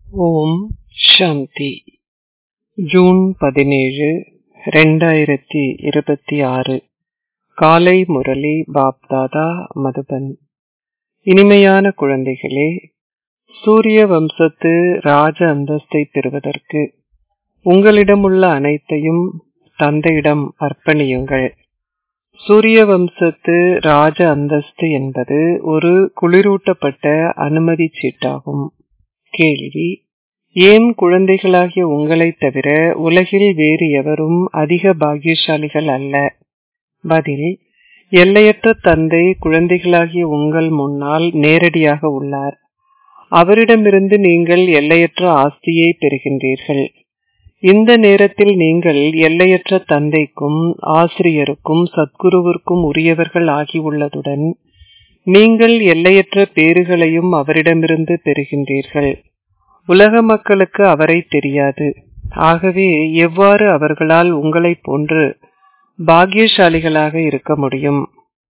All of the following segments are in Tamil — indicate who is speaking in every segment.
Speaker 1: ஓம் சாந்தி ஜூன் பதினேழு ரெண்டாயிரத்தி இருபத்தி ஆறு காலை முரளி பாப்தாதா மதுபன் இனிமையான குழந்தைகளே சூரிய வம்சத்து ராஜ அந்தஸ்தை பெறுவதற்கு உங்களிடமுள்ள அனைத்தையும் தந்தையிடம் அர்ப்பணியுங்கள் சூரிய வம்சத்து ராஜ அந்தஸ்து என்பது ஒரு குளிரூட்டப்பட்ட அனுமதி சீட்டாகும் கேள்வி ஏன் குழந்தைகளாகிய உங்களைத் தவிர உலகில் வேறு எவரும் அதிக பாக்கியசாலிகள் அல்ல பதில் எல்லையற்ற தந்தை குழந்தைகளாகிய உங்கள் முன்னால் நேரடியாக உள்ளார் அவரிடமிருந்து நீங்கள் எல்லையற்ற ஆஸ்தியை பெறுகின்றீர்கள் இந்த நேரத்தில் நீங்கள் எல்லையற்ற தந்தைக்கும் ஆசிரியருக்கும் சத்குருவிற்கும் உரியவர்கள் ஆகியுள்ளதுடன் நீங்கள் எல்லையற்ற பேறுகளையும் அவரிடமிருந்து பெறுகின்றீர்கள் உலக மக்களுக்கு அவரை தெரியாது ஆகவே எவ்வாறு அவர்களால் உங்களைப் போன்று பாக்கியசாலிகளாக இருக்க முடியும்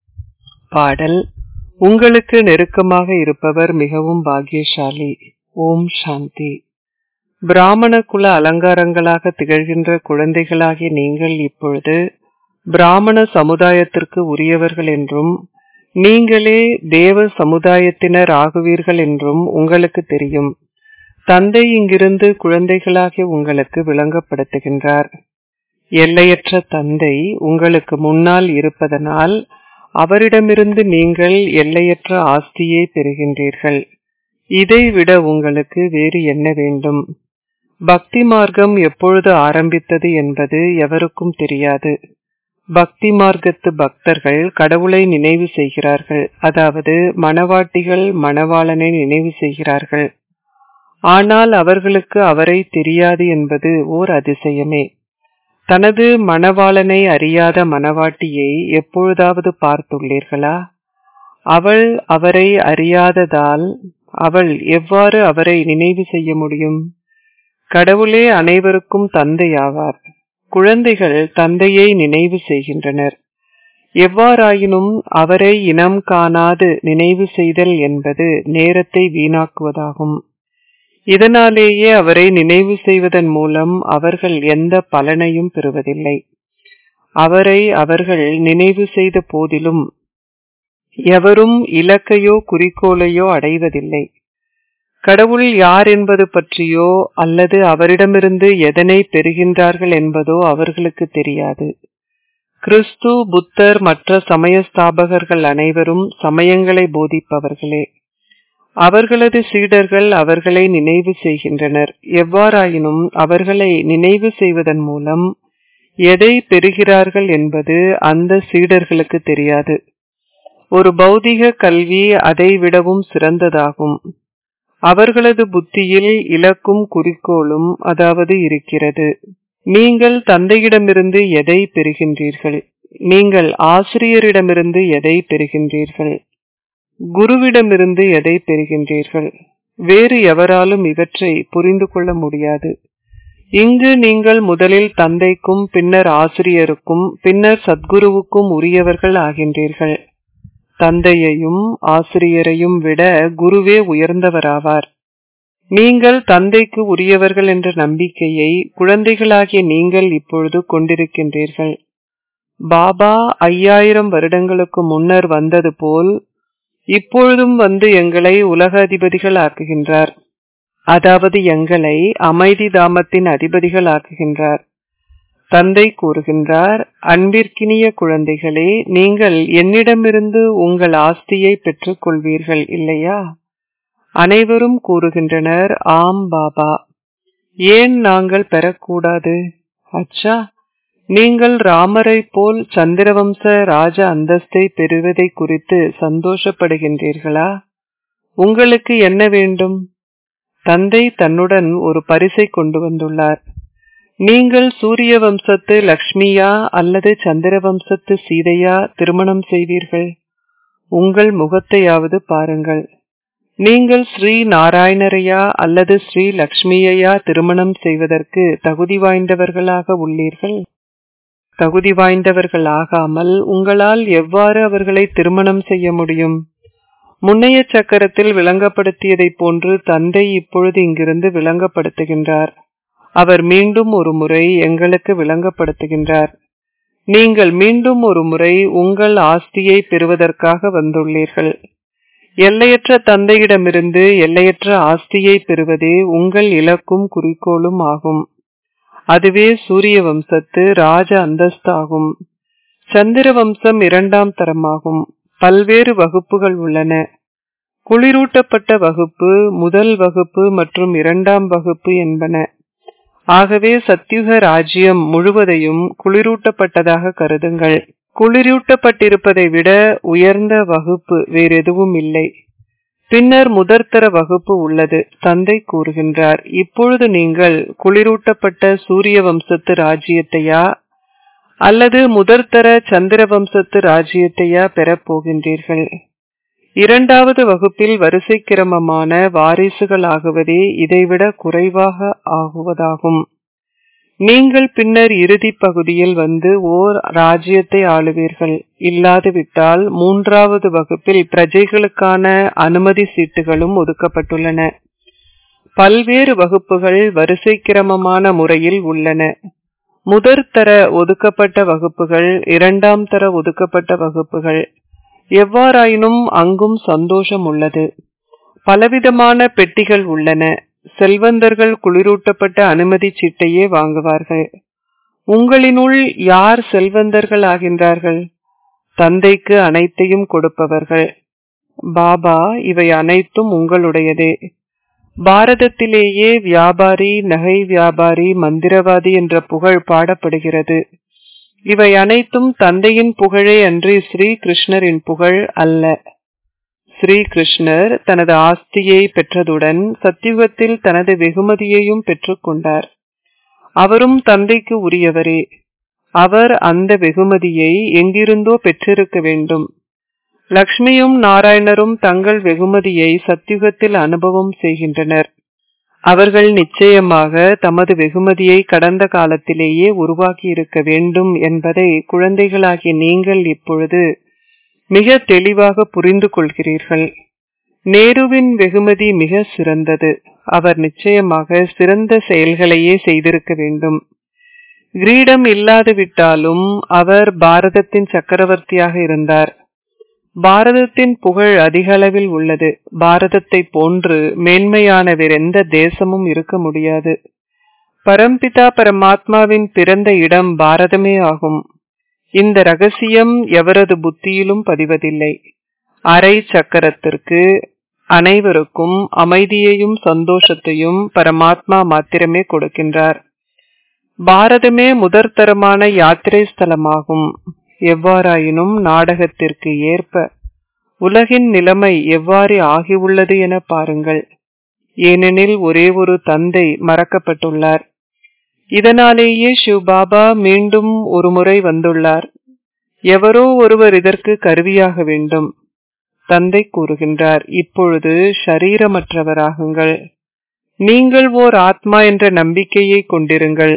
Speaker 1: பாடல் உங்களுக்கு நெருக்கமாக இருப்பவர் மிகவும் பாக்கியசாலி ஓம் சாந்தி பிராமண குல அலங்காரங்களாக திகழ்கின்ற குழந்தைகளாகிய நீங்கள் இப்பொழுது பிராமண சமுதாயத்திற்கு உரியவர்கள் என்றும் நீங்களே தேவ சமுதாயத்தினர் ஆகுவீர்கள் என்றும் உங்களுக்கு தெரியும் தந்தை இங்கிருந்து குழந்தைகளாகிய உங்களுக்கு விளங்கப்படுத்துகின்றார் எல்லையற்ற தந்தை உங்களுக்கு முன்னால் இருப்பதனால் அவரிடமிருந்து நீங்கள் எல்லையற்ற ஆஸ்தியை பெறுகின்றீர்கள் இதை விட உங்களுக்கு வேறு என்ன வேண்டும் பக்தி மார்க்கம் எப்பொழுது ஆரம்பித்தது என்பது எவருக்கும் தெரியாது பக்தி மார்க்கத்து பக்தர்கள் கடவுளை நினைவு செய்கிறார்கள் அதாவது மணவாட்டிகள் மணவாளனை நினைவு செய்கிறார்கள் ஆனால் அவர்களுக்கு அவரை தெரியாது என்பது ஓர் அதிசயமே தனது மணவாளனை அறியாத மணவாட்டியை எப்பொழுதாவது பார்த்துள்ளீர்களா அவள் அவரை அறியாததால் அவள் எவ்வாறு அவரை நினைவு செய்ய முடியும் கடவுளே அனைவருக்கும் தந்தையாவார் குழந்தைகள் தந்தையை நினைவு செய்கின்றனர் எவ்வாறாயினும் அவரை இனம் காணாது நினைவு செய்தல் என்பது நேரத்தை வீணாக்குவதாகும் இதனாலேயே அவரை நினைவு செய்வதன் மூலம் அவர்கள் எந்த பலனையும் பெறுவதில்லை அவரை அவர்கள் நினைவு செய்த போதிலும் எவரும் இலக்கையோ குறிக்கோளையோ அடைவதில்லை கடவுள் யார் என்பது பற்றியோ அல்லது அவரிடமிருந்து எதனை பெறுகின்றார்கள் என்பதோ அவர்களுக்கு தெரியாது கிறிஸ்து புத்தர் மற்ற சமய ஸ்தாபகர்கள் அனைவரும் சமயங்களை போதிப்பவர்களே அவர்களது சீடர்கள் அவர்களை நினைவு செய்கின்றனர் எவ்வாறாயினும் அவர்களை நினைவு செய்வதன் மூலம் எதை பெறுகிறார்கள் என்பது அந்த சீடர்களுக்கு தெரியாது ஒரு பௌதிக கல்வி அதை விடவும் சிறந்ததாகும் அவர்களது புத்தியில் இலக்கும் குறிக்கோளும் அதாவது இருக்கிறது நீங்கள் தந்தையிடமிருந்து எதை பெறுகின்றீர்கள் நீங்கள் ஆசிரியரிடமிருந்து எதை பெறுகின்றீர்கள் குருவிடமிருந்து எதை பெறுகின்றீர்கள் வேறு எவராலும் இவற்றை புரிந்து கொள்ள முடியாது இங்கு நீங்கள் முதலில் தந்தைக்கும் பின்னர் ஆசிரியருக்கும் பின்னர் சத்குருவுக்கும் உரியவர்கள் ஆகின்றீர்கள் தந்தையையும் ஆசிரியரையும் விட குருவே உயர்ந்தவராவார் நீங்கள் தந்தைக்கு உரியவர்கள் என்ற நம்பிக்கையை குழந்தைகளாகிய நீங்கள் இப்பொழுது கொண்டிருக்கின்றீர்கள் பாபா ஐயாயிரம் வருடங்களுக்கு முன்னர் வந்தது போல் இப்பொழுதும் வந்து எங்களை உலக அதிபதிகள் ஆக்குகின்றார் அதாவது எங்களை அமைதி தாமத்தின் அதிபதிகள் ஆக்குகின்றார் தந்தை கூறுகின்றார் அன்பிற்கினிய குழந்தைகளே நீங்கள் என்னிடமிருந்து உங்கள் ஆஸ்தியை பெற்றுக் கொள்வீர்கள் இல்லையா அனைவரும் கூறுகின்றனர் ஆம் பாபா ஏன் நாங்கள் பெறக்கூடாது அச்சா நீங்கள் ராமரை போல் சந்திரவம்ச ராஜ அந்தஸ்தை பெறுவதை குறித்து சந்தோஷப்படுகின்றீர்களா உங்களுக்கு என்ன வேண்டும் தந்தை தன்னுடன் ஒரு பரிசை கொண்டு வந்துள்ளார் நீங்கள் சூரிய வம்சத்து லக்ஷ்மியா அல்லது சந்திர வம்சத்து சீதையா திருமணம் செய்வீர்கள் உங்கள் முகத்தையாவது பாருங்கள் நீங்கள் ஸ்ரீ நாராயணரையா அல்லது ஸ்ரீ லக்ஷ்மியையா திருமணம் செய்வதற்கு தகுதி வாய்ந்தவர்களாக உள்ளீர்கள் தகுதி வாய்ந்தவர்கள் ஆகாமல் உங்களால் எவ்வாறு அவர்களை திருமணம் செய்ய முடியும் முன்னைய சக்கரத்தில் விளங்கப்படுத்தியதைப் போன்று தந்தை இப்பொழுது இங்கிருந்து விளங்கப்படுத்துகின்றார் அவர் மீண்டும் ஒரு முறை எங்களுக்கு விளங்கப்படுத்துகின்றார் நீங்கள் மீண்டும் ஒரு முறை உங்கள் ஆஸ்தியை பெறுவதற்காக வந்துள்ளீர்கள் எல்லையற்ற தந்தையிடமிருந்து எல்லையற்ற ஆஸ்தியை பெறுவதே உங்கள் இலக்கும் குறிக்கோளும் ஆகும் அதுவே சூரிய வம்சத்து ராஜ அந்தஸ்தாகும் சந்திர வம்சம் இரண்டாம் தரமாகும் பல்வேறு வகுப்புகள் உள்ளன குளிரூட்டப்பட்ட வகுப்பு முதல் வகுப்பு மற்றும் இரண்டாம் வகுப்பு என்பன ஆகவே சத்யுக ராஜ்யம் முழுவதையும் குளிரூட்டப்பட்டதாக கருதுங்கள் குளிரூட்டப்பட்டிருப்பதை விட உயர்ந்த வகுப்பு வேறெதுவும் இல்லை பின்னர் முதற்தர வகுப்பு உள்ளது தந்தை கூறுகின்றார் இப்பொழுது நீங்கள் குளிரூட்டப்பட்ட சூரிய வம்சத்து ராஜ்யத்தையா அல்லது முதற்தர சந்திர வம்சத்து ராஜ்யத்தையா பெறப் போகின்றீர்கள் இரண்டாவது வகுப்பில் வரிசை கிரமமான வாரிசுகள் ஆகுவதே இதைவிட குறைவாக ஆகுவதாகும் நீங்கள் பின்னர் இறுதி பகுதியில் வந்து ஓர் ராஜ்யத்தை ஆளுவீர்கள் இல்லாது விட்டால் மூன்றாவது வகுப்பில் பிரஜைகளுக்கான அனுமதி சீட்டுகளும் ஒதுக்கப்பட்டுள்ளன பல்வேறு வகுப்புகள் வரிசை கிரமமான முறையில் உள்ளன முதற் தர ஒதுக்கப்பட்ட வகுப்புகள் இரண்டாம் தர ஒதுக்கப்பட்ட வகுப்புகள் எவ்வாறாயினும் அங்கும் சந்தோஷம் உள்ளது பலவிதமான பெட்டிகள் உள்ளன செல்வந்தர்கள் குளிரூட்டப்பட்ட அனுமதி சீட்டையே வாங்குவார்கள் உங்களினுள் யார் செல்வந்தர்கள் ஆகின்றார்கள் தந்தைக்கு அனைத்தையும் கொடுப்பவர்கள் பாபா இவை அனைத்தும் உங்களுடையதே பாரதத்திலேயே வியாபாரி நகை வியாபாரி மந்திரவாதி என்ற புகழ் பாடப்படுகிறது இவை அனைத்தும் தந்தையின் புகழே அன்றி ஸ்ரீ கிருஷ்ணரின் புகழ் அல்ல ஸ்ரீ கிருஷ்ணர் தனது ஆஸ்தியை பெற்றதுடன் சத்தியுகத்தில் தனது வெகுமதியையும் பெற்றுக்கொண்டார் அவரும் தந்தைக்கு உரியவரே அவர் அந்த வெகுமதியை எங்கிருந்தோ பெற்றிருக்க வேண்டும் லக்ஷ்மியும் நாராயணரும் தங்கள் வெகுமதியை சத்தியுகத்தில் அனுபவம் செய்கின்றனர் அவர்கள் நிச்சயமாக தமது வெகுமதியை கடந்த காலத்திலேயே உருவாக்கி இருக்க வேண்டும் என்பதை குழந்தைகளாகிய நீங்கள் இப்பொழுது மிக தெளிவாக புரிந்து கொள்கிறீர்கள் நேருவின் வெகுமதி மிக சிறந்தது அவர் நிச்சயமாக சிறந்த செயல்களையே செய்திருக்க வேண்டும் கிரீடம் இல்லாது விட்டாலும் அவர் பாரதத்தின் சக்கரவர்த்தியாக இருந்தார் பாரதத்தின் புகழ் அதிக அளவில் உள்ளது பாரதத்தை போன்று மேன்மையான வேறெந்த தேசமும் இருக்க முடியாது பரம்பிதா பரமாத்மாவின் பிறந்த இடம் பாரதமே ஆகும் இந்த ரகசியம் எவரது புத்தியிலும் பதிவதில்லை அரை சக்கரத்திற்கு அனைவருக்கும் அமைதியையும் சந்தோஷத்தையும் பரமாத்மா மாத்திரமே கொடுக்கின்றார் பாரதமே முதற்தரமான யாத்திரை ஸ்தலமாகும் எவ்வாறாயினும் நாடகத்திற்கு ஏற்ப உலகின் நிலைமை எவ்வாறு ஆகியுள்ளது என பாருங்கள் ஏனெனில் ஒரே ஒரு தந்தை மறக்கப்பட்டுள்ளார் இதனாலேயே சிவபாபா மீண்டும் ஒரு முறை வந்துள்ளார் எவரோ ஒருவர் இதற்கு கருவியாக வேண்டும் தந்தை கூறுகின்றார் இப்பொழுது ஷரீரமற்றவராகுங்கள் நீங்கள் ஓர் ஆத்மா என்ற நம்பிக்கையை கொண்டிருங்கள்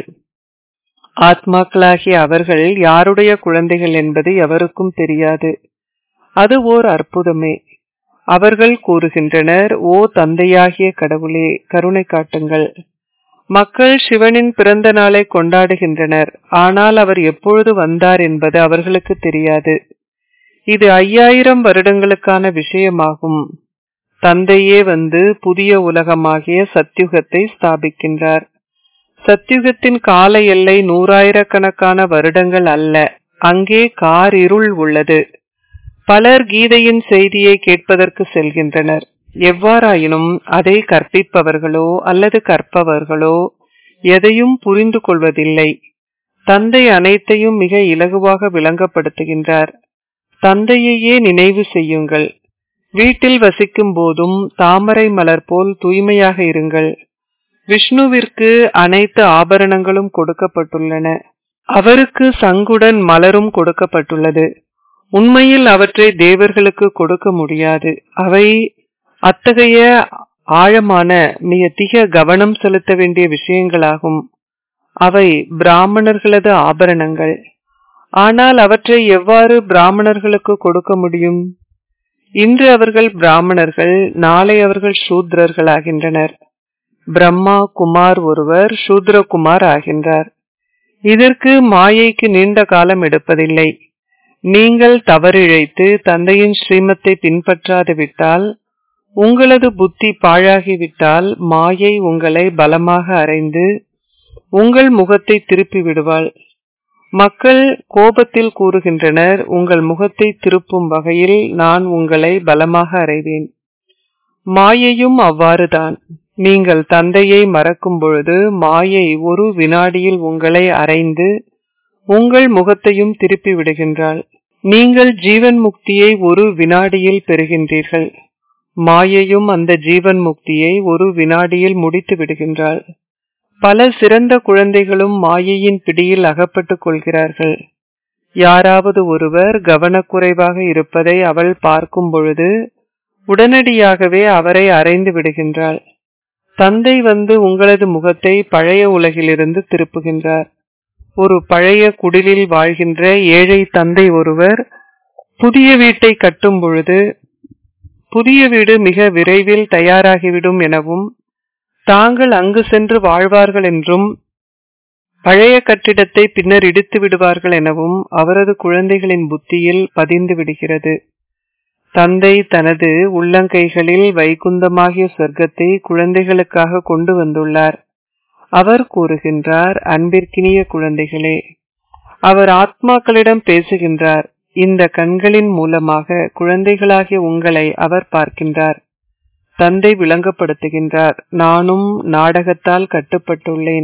Speaker 1: ஆத்மாக்களாகிய அவர்கள் யாருடைய குழந்தைகள் என்பது எவருக்கும் தெரியாது அது ஓர் அற்புதமே அவர்கள் கூறுகின்றனர் ஓ தந்தையாகிய கடவுளே கருணை காட்டுங்கள் மக்கள் சிவனின் பிறந்த நாளை கொண்டாடுகின்றனர் ஆனால் அவர் எப்பொழுது வந்தார் என்பது அவர்களுக்கு தெரியாது இது ஐயாயிரம் வருடங்களுக்கான விஷயமாகும் தந்தையே வந்து புதிய உலகமாகிய சத்யுகத்தை ஸ்தாபிக்கின்றார் சத்யுகத்தின் கால எல்லை நூறாயிரக்கணக்கான வருடங்கள் அல்ல அங்கே கார் இருள் உள்ளது பலர் கீதையின் செய்தியை கேட்பதற்கு செல்கின்றனர் எவ்வாறாயினும் அதை கற்பிப்பவர்களோ அல்லது கற்பவர்களோ எதையும் புரிந்து கொள்வதில்லை தந்தை அனைத்தையும் மிக இலகுவாக விளங்கப்படுத்துகின்றார் தந்தையையே நினைவு செய்யுங்கள் வீட்டில் வசிக்கும் போதும் தாமரை மலர் போல் தூய்மையாக இருங்கள் விஷ்ணுவிற்கு அனைத்து ஆபரணங்களும் கொடுக்கப்பட்டுள்ளன அவருக்கு சங்குடன் மலரும் கொடுக்கப்பட்டுள்ளது உண்மையில் அவற்றை தேவர்களுக்கு கொடுக்க முடியாது அவை அத்தகைய ஆழமான மிக திக கவனம் செலுத்த வேண்டிய விஷயங்களாகும் அவை பிராமணர்களது ஆபரணங்கள் ஆனால் அவற்றை எவ்வாறு பிராமணர்களுக்கு கொடுக்க முடியும் இன்று அவர்கள் பிராமணர்கள் நாளை அவர்கள் சூத்ரர்களாகின்றனர் பிரம்மா குமார் ஒருவர் சூத்ரகுமார் ஆகின்றார் இதற்கு மாயைக்கு நீண்ட காலம் எடுப்பதில்லை நீங்கள் தவறிழைத்து தந்தையின் ஸ்ரீமத்தை பின்பற்றாது விட்டால் உங்களது புத்தி பாழாகிவிட்டால் மாயை உங்களை பலமாக அறைந்து உங்கள் முகத்தை திருப்பி விடுவாள் மக்கள் கோபத்தில் கூறுகின்றனர் உங்கள் முகத்தை திருப்பும் வகையில் நான் உங்களை பலமாக அறைவேன் மாயையும் அவ்வாறுதான் நீங்கள் தந்தையை மறக்கும் பொழுது மாயை ஒரு வினாடியில் உங்களை அறைந்து உங்கள் முகத்தையும் திருப்பி விடுகின்றாள் நீங்கள் ஜீவன் முக்தியை ஒரு வினாடியில் பெறுகின்றீர்கள் மாயையும் அந்த ஜீவன் முக்தியை ஒரு வினாடியில் முடித்து விடுகின்றாள் பல சிறந்த குழந்தைகளும் மாயையின் பிடியில் அகப்பட்டுக் கொள்கிறார்கள் யாராவது ஒருவர் கவனக்குறைவாக இருப்பதை அவள் பார்க்கும் பொழுது உடனடியாகவே அவரை அறைந்து விடுகின்றாள் தந்தை வந்து உங்களது முகத்தை பழைய உலகிலிருந்து திருப்புகின்றார் ஒரு பழைய குடிலில் வாழ்கின்ற ஏழை தந்தை ஒருவர் புதிய வீட்டை கட்டும் பொழுது புதிய வீடு மிக விரைவில் தயாராகிவிடும் எனவும் தாங்கள் அங்கு சென்று வாழ்வார்கள் என்றும் பழைய கட்டிடத்தை பின்னர் இடித்து விடுவார்கள் எனவும் அவரது குழந்தைகளின் புத்தியில் பதிந்து விடுகிறது தந்தை தனது உள்ளங்கைகளில் வைகுந்தமாகிய சொர்க்கத்தை குழந்தைகளுக்காக கொண்டு வந்துள்ளார் அவர் கூறுகின்றார் அன்பிற்கினிய குழந்தைகளே அவர் ஆத்மாக்களிடம் பேசுகின்றார் இந்த கண்களின் மூலமாக குழந்தைகளாகிய உங்களை அவர் பார்க்கின்றார் தந்தை விளங்கப்படுத்துகின்றார் நானும் நாடகத்தால் கட்டுப்பட்டுள்ளேன்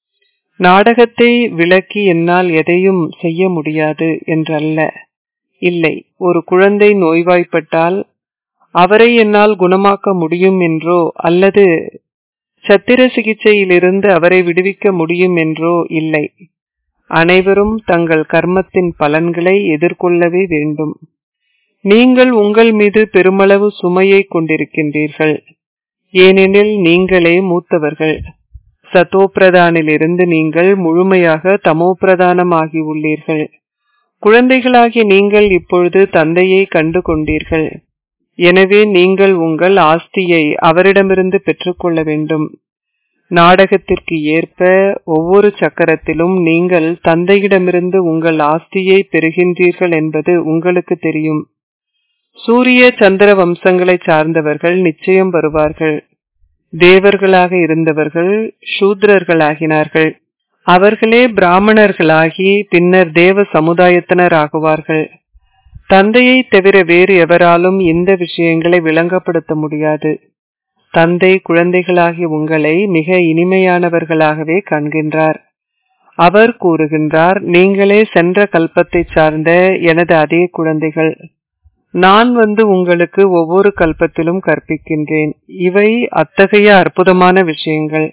Speaker 1: நாடகத்தை விளக்கி என்னால் எதையும் செய்ய முடியாது என்றல்ல இல்லை ஒரு குழந்தை நோய்வாய்ப்பட்டால் அவரை என்னால் குணமாக்க முடியும் என்றோ அல்லது சத்திர சிகிச்சையிலிருந்து அவரை விடுவிக்க முடியும் என்றோ இல்லை அனைவரும் தங்கள் கர்மத்தின் பலன்களை எதிர்கொள்ளவே வேண்டும் நீங்கள் உங்கள் மீது பெருமளவு சுமையை கொண்டிருக்கின்றீர்கள் ஏனெனில் நீங்களே மூத்தவர்கள் சத்தோப்பிரதானிலிருந்து நீங்கள் முழுமையாக தமோப்பிரதானம் ஆகியுள்ளீர்கள் குழந்தைகளாகிய நீங்கள் இப்பொழுது தந்தையை கண்டு கொண்டீர்கள் எனவே நீங்கள் உங்கள் ஆஸ்தியை அவரிடமிருந்து பெற்றுக்கொள்ள வேண்டும் நாடகத்திற்கு ஏற்ப ஒவ்வொரு சக்கரத்திலும் நீங்கள் தந்தையிடமிருந்து உங்கள் ஆஸ்தியை பெறுகின்றீர்கள் என்பது உங்களுக்கு தெரியும் சூரிய சந்திர வம்சங்களை சார்ந்தவர்கள் நிச்சயம் வருவார்கள் தேவர்களாக இருந்தவர்கள் சூத்ரர்களாகினார்கள் அவர்களே பிராமணர்களாகி பின்னர் தேவ சமுதாயத்தினர் ஆகுவார்கள் தந்தையை தவிர வேறு எவராலும் இந்த விஷயங்களை விளங்கப்படுத்த முடியாது தந்தை குழந்தைகளாகிய உங்களை மிக இனிமையானவர்களாகவே காண்கின்றார் அவர் கூறுகின்றார் நீங்களே சென்ற கல்பத்தை சார்ந்த எனது அதே குழந்தைகள் நான் வந்து உங்களுக்கு ஒவ்வொரு கல்பத்திலும் கற்பிக்கின்றேன் இவை அத்தகைய அற்புதமான விஷயங்கள்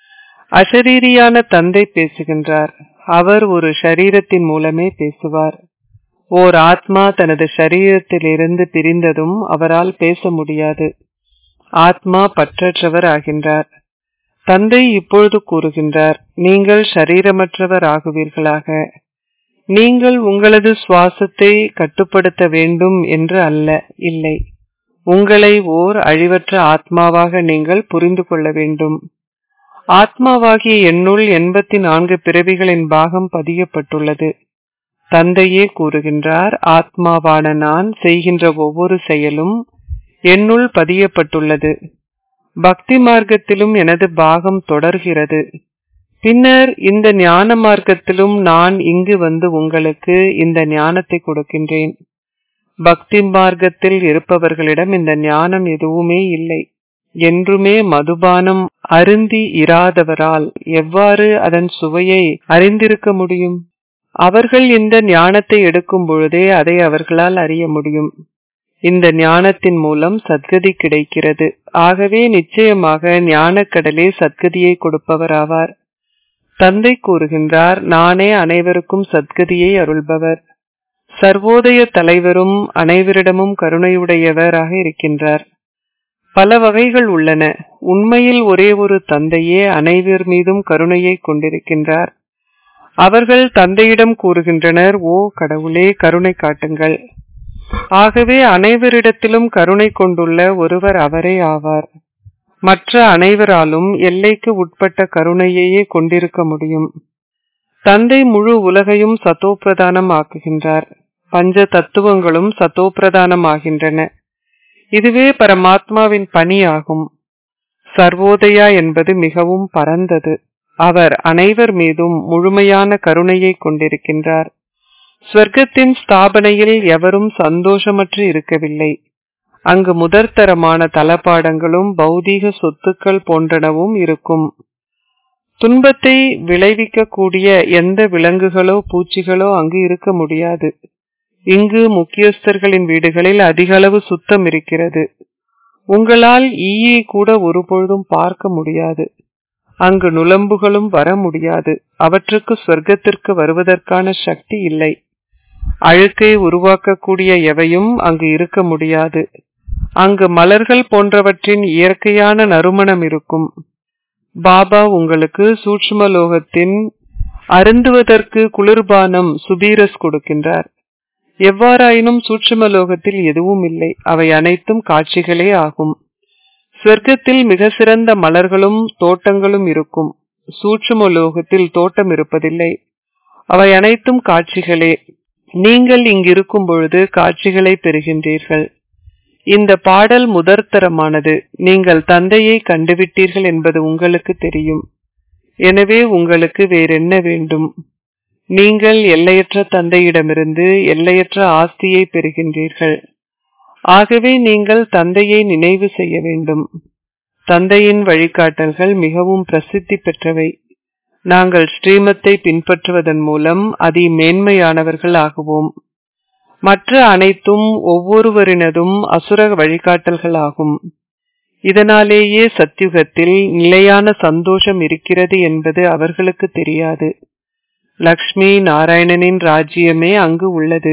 Speaker 1: அசரீரியான தந்தை பேசுகின்றார் அவர் ஒரு ஷரீரத்தின் மூலமே பேசுவார் ஓர் ஆத்மா தனது சரீரத்திலிருந்து பிரிந்ததும் அவரால் பேச முடியாது ஆத்மா பற்றற்றவர் ஆகின்றார் தந்தை இப்பொழுது கூறுகின்றார் நீங்கள் ஷரீரமற்றவர் ஆகுவீர்களாக நீங்கள் உங்களது சுவாசத்தை கட்டுப்படுத்த வேண்டும் என்று அல்ல இல்லை உங்களை ஓர் அழிவற்ற ஆத்மாவாக நீங்கள் புரிந்து கொள்ள வேண்டும் ஆத்மாவாகிய எண்ணுள் எண்பத்தி நான்கு பிறவிகளின் பாகம் பதியப்பட்டுள்ளது தந்தையே கூறுகின்றார் ஆத்மாவான நான் செய்கின்ற ஒவ்வொரு செயலும் என்னுள் பதியப்பட்டுள்ளது பக்தி மார்க்கத்திலும் எனது பாகம் தொடர்கிறது பின்னர் இந்த ஞான மார்க்கத்திலும் நான் இங்கு வந்து உங்களுக்கு இந்த ஞானத்தை கொடுக்கின்றேன் பக்தி மார்க்கத்தில் இருப்பவர்களிடம் இந்த ஞானம் எதுவுமே இல்லை என்றுமே மதுபானம் அருந்தி இராதவரால் எவ்வாறு அதன் சுவையை அறிந்திருக்க முடியும் அவர்கள் இந்த ஞானத்தை எடுக்கும் பொழுதே அதை அவர்களால் அறிய முடியும் இந்த ஞானத்தின் மூலம் சத்கதி கிடைக்கிறது ஆகவே நிச்சயமாக ஞானக்கடலே சத்கதியை கொடுப்பவராவார் தந்தை கூறுகின்றார் நானே அனைவருக்கும் சத்கதியை அருள்பவர் சர்வோதய தலைவரும் அனைவரிடமும் கருணையுடையவராக இருக்கின்றார் பல வகைகள் உள்ளன உண்மையில் ஒரே ஒரு தந்தையே அனைவர் மீதும் கருணையை கொண்டிருக்கின்றார் அவர்கள் தந்தையிடம் கூறுகின்றனர் ஓ கடவுளே கருணை காட்டுங்கள் ஆகவே அனைவரிடத்திலும் கருணை கொண்டுள்ள ஒருவர் அவரே ஆவார் மற்ற அனைவராலும் எல்லைக்கு உட்பட்ட கருணையையே கொண்டிருக்க முடியும் தந்தை முழு உலகையும் சத்தோப்பிரதானம் ஆக்குகின்றார் பஞ்ச தத்துவங்களும் சத்தோப்பிரதானம் ஆகின்றன இதுவே பரமாத்மாவின் பணி ஆகும் சர்வோதயா என்பது மிகவும் பரந்தது அவர் அனைவர் மீதும் முழுமையான கருணையை கொண்டிருக்கின்றார் ஸ்வர்க்கத்தின் ஸ்தாபனையில் எவரும் சந்தோஷமற்று இருக்கவில்லை அங்கு முதற்தரமான தளபாடங்களும் பௌதீக சொத்துக்கள் போன்றனவும் இருக்கும் துன்பத்தை விளைவிக்கக்கூடிய எந்த விலங்குகளோ பூச்சிகளோ அங்கு இருக்க முடியாது இங்கு முக்கியஸ்தர்களின் வீடுகளில் அதிக அளவு சுத்தம் இருக்கிறது உங்களால் ஈயை கூட ஒருபொழுதும் பார்க்க முடியாது அங்கு நுளம்புகளும் வர முடியாது அவற்றுக்கு சொர்க்கத்திற்கு வருவதற்கான சக்தி இல்லை அழுக்கை உருவாக்கக்கூடிய எவையும் அங்கு இருக்க முடியாது அங்கு மலர்கள் போன்றவற்றின் இயற்கையான நறுமணம் இருக்கும் பாபா உங்களுக்கு சூட்சும லோகத்தின் அருந்துவதற்கு குளிர்பானம் சுபீரஸ் கொடுக்கின்றார் எவ்வாறாயினும் சூட்சும லோகத்தில் எதுவும் இல்லை அவை அனைத்தும் காட்சிகளே ஆகும் சொர்க்கத்தில் மிக சிறந்த மலர்களும் தோட்டங்களும் இருக்கும் சூட்சும லோகத்தில் தோட்டம் இருப்பதில்லை அவை அனைத்தும் காட்சிகளே நீங்கள் இங்கிருக்கும் பொழுது காட்சிகளை பெறுகின்றீர்கள் இந்த பாடல் முதற்தரமானது நீங்கள் தந்தையை கண்டுவிட்டீர்கள் என்பது உங்களுக்கு தெரியும் எனவே உங்களுக்கு வேறென்ன வேண்டும் நீங்கள் எல்லையற்ற தந்தையிடமிருந்து எல்லையற்ற ஆஸ்தியை பெறுகின்றீர்கள் ஆகவே நீங்கள் தந்தையை நினைவு செய்ய வேண்டும் தந்தையின் வழிகாட்டல்கள் மிகவும் பிரசித்தி பெற்றவை நாங்கள் ஸ்ரீமத்தை பின்பற்றுவதன் மூலம் அதி மேன்மையானவர்கள் ஆகுவோம் மற்ற அனைத்தும் ஒவ்வொருவரினதும் அசுர வழிகாட்டல்கள் ஆகும் இதனாலேயே சத்யுகத்தில் நிலையான சந்தோஷம் இருக்கிறது என்பது அவர்களுக்கு தெரியாது லக்ஷ்மி நாராயணனின் ராஜ்யமே அங்கு உள்ளது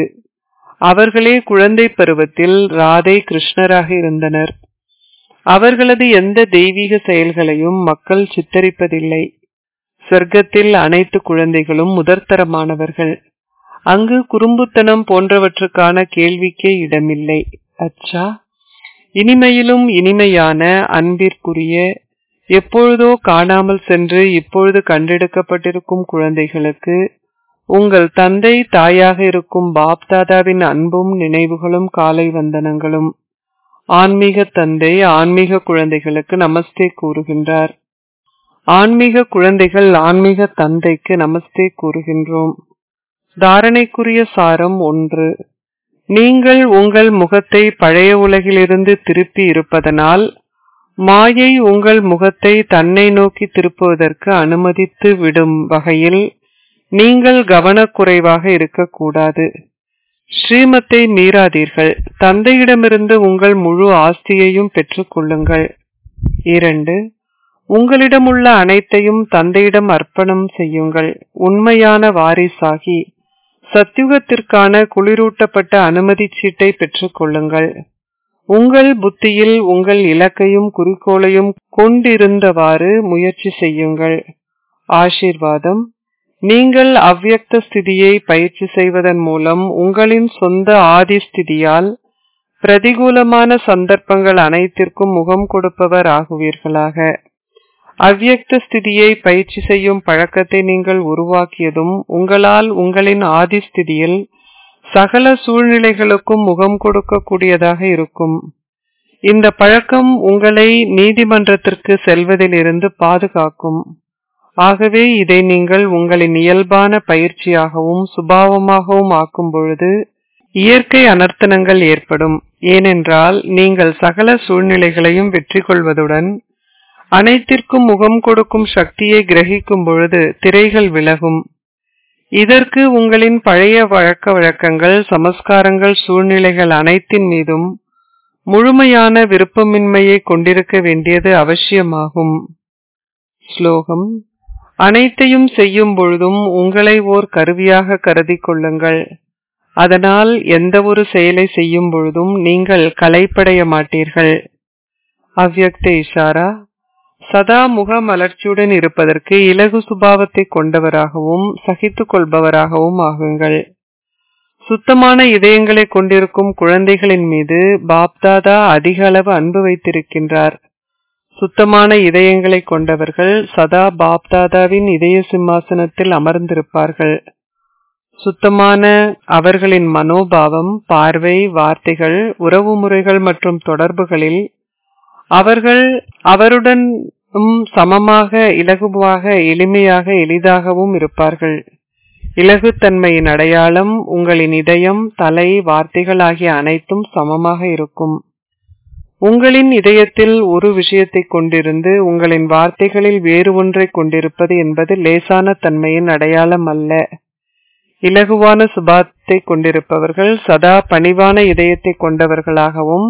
Speaker 1: அவர்களே குழந்தை பருவத்தில் ராதை கிருஷ்ணராக இருந்தனர் அவர்களது எந்த தெய்வீக செயல்களையும் மக்கள் சித்தரிப்பதில்லை சொர்க்கத்தில் அனைத்து குழந்தைகளும் முதற்தரமானவர்கள் அங்கு குறும்புத்தனம் போன்றவற்றுக்கான கேள்விக்கே இடமில்லை அச்சா இனிமையிலும் இனிமையான அன்பிற்குரிய எப்பொழுதோ காணாமல் சென்று இப்பொழுது கண்டெடுக்கப்பட்டிருக்கும் குழந்தைகளுக்கு உங்கள் தந்தை தாயாக இருக்கும் பாப்தாதாவின் அன்பும் நினைவுகளும் காலை வந்தனங்களும் ஆன்மீக தந்தை ஆன்மீக குழந்தைகளுக்கு நமஸ்தே கூறுகின்றார் ஆன்மீக குழந்தைகள் ஆன்மீக தந்தைக்கு நமஸ்தே கூறுகின்றோம் தாரணைக்குரிய சாரம் ஒன்று நீங்கள் உங்கள் முகத்தை பழைய உலகிலிருந்து திருப்பி இருப்பதனால் மாயை உங்கள் முகத்தை தன்னை நோக்கி திருப்புவதற்கு அனுமதித்து விடும் வகையில் நீங்கள் கவனக்குறைவாக இருக்கக்கூடாது ஸ்ரீமத்தை மீறாதீர்கள் தந்தையிடமிருந்து உங்கள் முழு ஆஸ்தியையும் பெற்றுக் கொள்ளுங்கள் இரண்டு உங்களிடமுள்ள அனைத்தையும் தந்தையிடம் அர்ப்பணம் செய்யுங்கள் உண்மையான வாரிசாகி சத்தியுகத்திற்கான குளிரூட்டப்பட்ட அனுமதி சீட்டை பெற்றுக் கொள்ளுங்கள் உங்கள் புத்தியில் உங்கள் இலக்கையும் குறிக்கோளையும் கொண்டிருந்தவாறு முயற்சி செய்யுங்கள் ஆசீர்வாதம் நீங்கள் அவ்வியக்த ஸ்திதியை பயிற்சி செய்வதன் மூலம் உங்களின் சொந்த ஆதி ஸ்திதியால் பிரதிகூலமான சந்தர்ப்பங்கள் அனைத்திற்கும் முகம் கொடுப்பவர் ஆகுவீர்களாக அவ்வியக்த ஸ்திதியை பயிற்சி செய்யும் பழக்கத்தை நீங்கள் உருவாக்கியதும் உங்களால் உங்களின் ஆதி ஸ்திதியில் சகல சூழ்நிலைகளுக்கும் முகம் கொடுக்கக்கூடியதாக இருக்கும் இந்த பழக்கம் உங்களை நீதிமன்றத்திற்கு செல்வதிலிருந்து பாதுகாக்கும் ஆகவே இதை நீங்கள் உங்களின் இயல்பான பயிற்சியாகவும் சுபாவமாகவும் ஆக்கும் பொழுது இயற்கை அனர்த்தனங்கள் ஏற்படும் ஏனென்றால் நீங்கள் சகல சூழ்நிலைகளையும் வெற்றி கொள்வதுடன் அனைத்திற்கும் முகம் கொடுக்கும் சக்தியை கிரகிக்கும் பொழுது திரைகள் விலகும் இதற்கு உங்களின் பழைய வழக்க வழக்கங்கள் சமஸ்காரங்கள் சூழ்நிலைகள் அனைத்தின் மீதும் முழுமையான விருப்பமின்மையை கொண்டிருக்க வேண்டியது அவசியமாகும் ஸ்லோகம் அனைத்தையும் செய்யும் பொழுதும் உங்களை ஓர் கருவியாக கருதி கொள்ளுங்கள் அதனால் எந்த ஒரு செயலை செய்யும் பொழுதும் நீங்கள் களைப்படைய மாட்டீர்கள் அவ்யக்த இஷாரா சதா முக மலர்ச்சியுடன் இருப்பதற்கு இலகு சுபாவத்தை கொண்டவராகவும் சகித்துக் கொள்பவராகவும் ஆகுங்கள் சுத்தமான இதயங்களை கொண்டிருக்கும் குழந்தைகளின் மீது பாப்தாதா அதிக அளவு அன்பு வைத்திருக்கின்றார் சுத்தமான இதயங்களை கொண்டவர்கள் சதா பாப்தாதாவின் இதய சிம்மாசனத்தில் அமர்ந்திருப்பார்கள் சுத்தமான அவர்களின் மனோபாவம் பார்வை வார்த்தைகள் உறவு முறைகள் மற்றும் தொடர்புகளில் அவர்கள் அவருடன் சமமாக இலகுவாக எளிமையாக எளிதாகவும் இருப்பார்கள் இலகுத்தன்மையின் அடையாளம் உங்களின் இதயம் தலை வார்த்தைகள் ஆகிய அனைத்தும் சமமாக இருக்கும் உங்களின் இதயத்தில் ஒரு விஷயத்தை கொண்டிருந்து உங்களின் வார்த்தைகளில் வேறு ஒன்றை கொண்டிருப்பது என்பது லேசான தன்மையின் அடையாளம் அல்ல இலகுவான சுபாத்தை கொண்டிருப்பவர்கள் சதா பணிவான இதயத்தை கொண்டவர்களாகவும்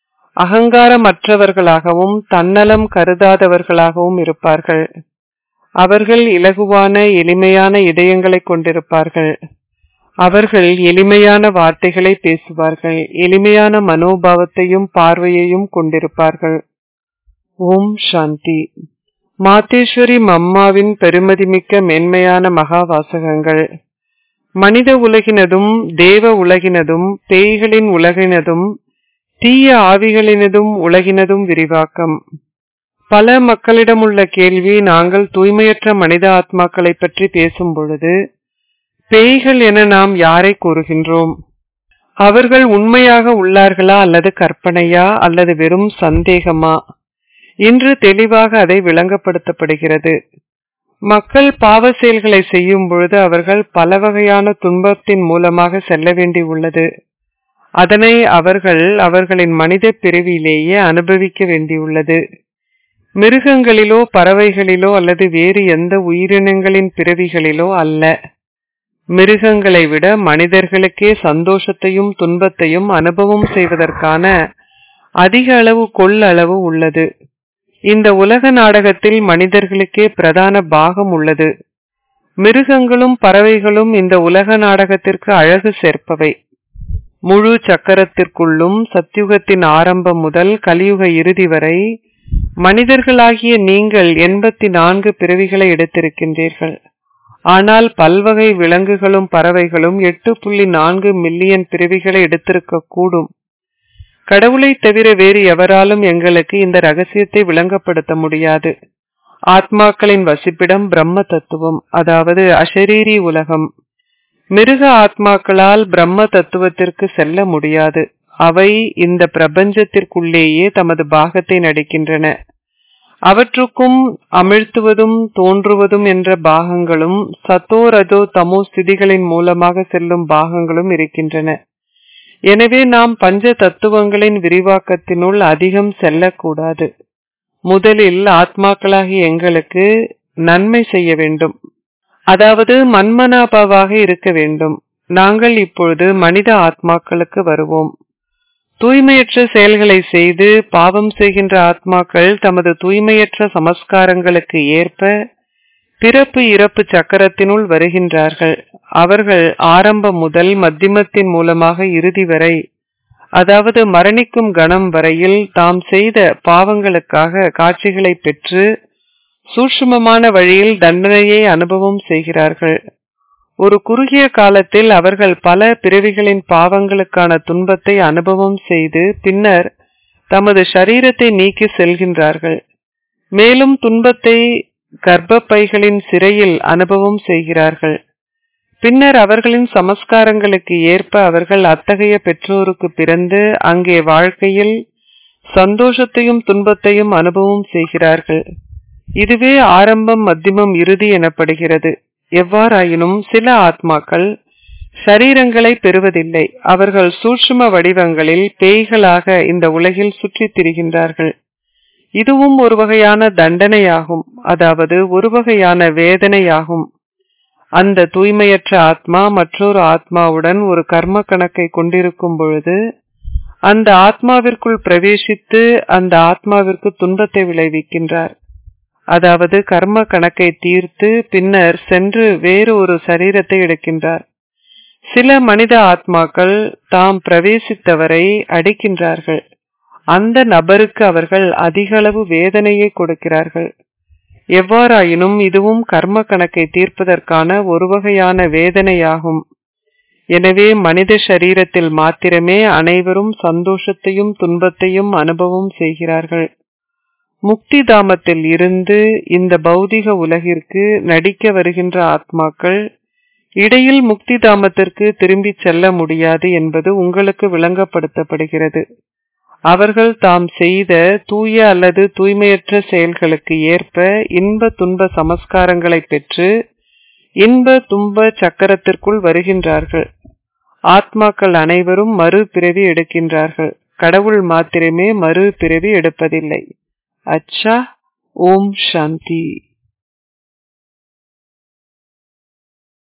Speaker 1: அகங்காரமற்றவர்களாகவும் தன்னலம் கருதாதவர்களாகவும் இருப்பார்கள் அவர்கள் இலகுவான எளிமையான இதயங்களை கொண்டிருப்பார்கள் அவர்கள் எளிமையான வார்த்தைகளை பேசுவார்கள் எளிமையான மனோபாவத்தையும் பார்வையையும் கொண்டிருப்பார்கள் ஓம் சாந்தி மாத்தேஸ்வரி மம்மாவின் பெருமதிமிக்க மேன்மையான மகா வாசகங்கள் மனித உலகினதும் தேவ உலகினதும் பேய்களின் உலகினதும் தீய ஆவிகளினதும் உலகினதும் விரிவாக்கம் பல மக்களிடமுள்ள கேள்வி நாங்கள் தூய்மையற்ற மனித ஆத்மாக்களை பற்றி பேசும் பொழுது பேய்கள் என நாம் யாரை கூறுகின்றோம் அவர்கள் உண்மையாக உள்ளார்களா அல்லது கற்பனையா அல்லது வெறும் சந்தேகமா இன்று தெளிவாக அதை விளங்கப்படுத்தப்படுகிறது மக்கள் பாவ செயல்களை செய்யும் பொழுது அவர்கள் பல வகையான துன்பத்தின் மூலமாக செல்ல வேண்டி உள்ளது அதனை அவர்கள் அவர்களின் மனித பிறவியிலேயே அனுபவிக்க வேண்டியுள்ளது மிருகங்களிலோ பறவைகளிலோ அல்லது வேறு எந்த உயிரினங்களின் பிறவிகளிலோ அல்ல மிருகங்களை விட மனிதர்களுக்கே சந்தோஷத்தையும் துன்பத்தையும் அனுபவம் செய்வதற்கான அதிக அளவு கொள்ளளவு உள்ளது இந்த உலக நாடகத்தில் மனிதர்களுக்கே பிரதான பாகம் உள்ளது மிருகங்களும் பறவைகளும் இந்த உலக நாடகத்திற்கு அழகு சேர்ப்பவை முழு சக்கரத்திற்குள்ளும் சத்யுகத்தின் ஆரம்பம் முதல் கலியுக இறுதி வரை மனிதர்களாகிய நீங்கள் எண்பத்தி நான்கு பிறவிகளை எடுத்திருக்கின்றீர்கள் ஆனால் பல்வகை விலங்குகளும் பறவைகளும் எட்டு புள்ளி நான்கு மில்லியன் பிறவிகளை எடுத்திருக்க கூடும் கடவுளை தவிர வேறு எவராலும் எங்களுக்கு இந்த ரகசியத்தை விளங்கப்படுத்த முடியாது ஆத்மாக்களின் வசிப்பிடம் பிரம்ம தத்துவம் அதாவது அஷரீரி உலகம் மிருக ஆத்மாக்களால் பிரம்ம தத்துவத்திற்கு செல்ல முடியாது அவை இந்த பிரபஞ்சத்திற்குள்ளேயே தமது பாகத்தை நடிக்கின்றன அவற்றுக்கும் அமிழ்த்துவதும் தோன்றுவதும் என்ற பாகங்களும் சத்தோ ரஜோ தமோ ஸ்திதிகளின் மூலமாக செல்லும் பாகங்களும் இருக்கின்றன எனவே நாம் பஞ்ச தத்துவங்களின் விரிவாக்கத்தினுள் அதிகம் செல்லக்கூடாது முதலில் ஆத்மாக்களாகி எங்களுக்கு நன்மை செய்ய வேண்டும் அதாவது மன்மனாபாவாக இருக்க வேண்டும் நாங்கள் இப்பொழுது மனித ஆத்மாக்களுக்கு வருவோம் தூய்மையற்ற செயல்களை செய்து பாவம் செய்கின்ற ஆத்மாக்கள் தமது தூய்மையற்ற சமஸ்காரங்களுக்கு ஏற்ப பிறப்பு இறப்பு சக்கரத்தினுள் வருகின்றார்கள் அவர்கள் ஆரம்பம் முதல் மத்தியமத்தின் மூலமாக இறுதி வரை அதாவது மரணிக்கும் கணம் வரையில் தாம் செய்த பாவங்களுக்காக காட்சிகளை பெற்று சூட்சுமமான வழியில் தண்டனையை அனுபவம் செய்கிறார்கள் ஒரு குறுகிய காலத்தில் அவர்கள் பல பிறவிகளின் பாவங்களுக்கான துன்பத்தை அனுபவம் செய்து பின்னர் தமது சரீரத்தை நீக்கி செல்கின்றார்கள் மேலும் துன்பத்தை கர்ப்பப்பைகளின் சிறையில் அனுபவம் செய்கிறார்கள் பின்னர் அவர்களின் சமஸ்காரங்களுக்கு ஏற்ப அவர்கள் அத்தகைய பெற்றோருக்கு பிறந்து அங்கே வாழ்க்கையில் சந்தோஷத்தையும் துன்பத்தையும் அனுபவம் செய்கிறார்கள் இதுவே ஆரம்பம் மத்தியமம் இறுதி எனப்படுகிறது எவ்வாறாயினும் சில ஆத்மாக்கள் சரீரங்களை பெறுவதில்லை அவர்கள் சூட்சும வடிவங்களில் பேய்களாக இந்த உலகில் சுற்றித் திரிகின்றார்கள் இதுவும் ஒரு வகையான தண்டனையாகும் அதாவது ஒரு வகையான வேதனையாகும் அந்த தூய்மையற்ற ஆத்மா மற்றொரு ஆத்மாவுடன் ஒரு கர்ம கணக்கை கொண்டிருக்கும் பொழுது அந்த ஆத்மாவிற்குள் பிரவேசித்து அந்த ஆத்மாவிற்கு துன்பத்தை விளைவிக்கின்றார் அதாவது கர்ம கணக்கை தீர்த்து பின்னர் சென்று வேறு ஒரு சரீரத்தை எடுக்கின்றார் சில மனித ஆத்மாக்கள் தாம் பிரவேசித்தவரை அடிக்கின்றார்கள் அந்த நபருக்கு அவர்கள் அதிகளவு வேதனையை கொடுக்கிறார்கள் எவ்வாறாயினும் இதுவும் கர்ம கணக்கை தீர்ப்பதற்கான ஒரு வகையான வேதனையாகும் எனவே மனித சரீரத்தில் மாத்திரமே அனைவரும் சந்தோஷத்தையும் துன்பத்தையும் அனுபவம் செய்கிறார்கள் முக்தி தாமத்தில் இருந்து இந்த பௌதிக உலகிற்கு நடிக்க வருகின்ற ஆத்மாக்கள் இடையில் முக்தி தாமத்திற்கு திரும்பி செல்ல முடியாது என்பது உங்களுக்கு விளங்கப்படுத்தப்படுகிறது அவர்கள் தாம் செய்த தூய அல்லது தூய்மையற்ற செயல்களுக்கு ஏற்ப இன்ப துன்ப சமஸ்காரங்களை பெற்று இன்ப துன்ப சக்கரத்திற்குள் வருகின்றார்கள் ஆத்மாக்கள் அனைவரும் மறு பிறவி எடுக்கின்றார்கள் கடவுள் மாத்திரமே மறு பிறவி எடுப்பதில்லை அச்சா ஓம் சாந்தி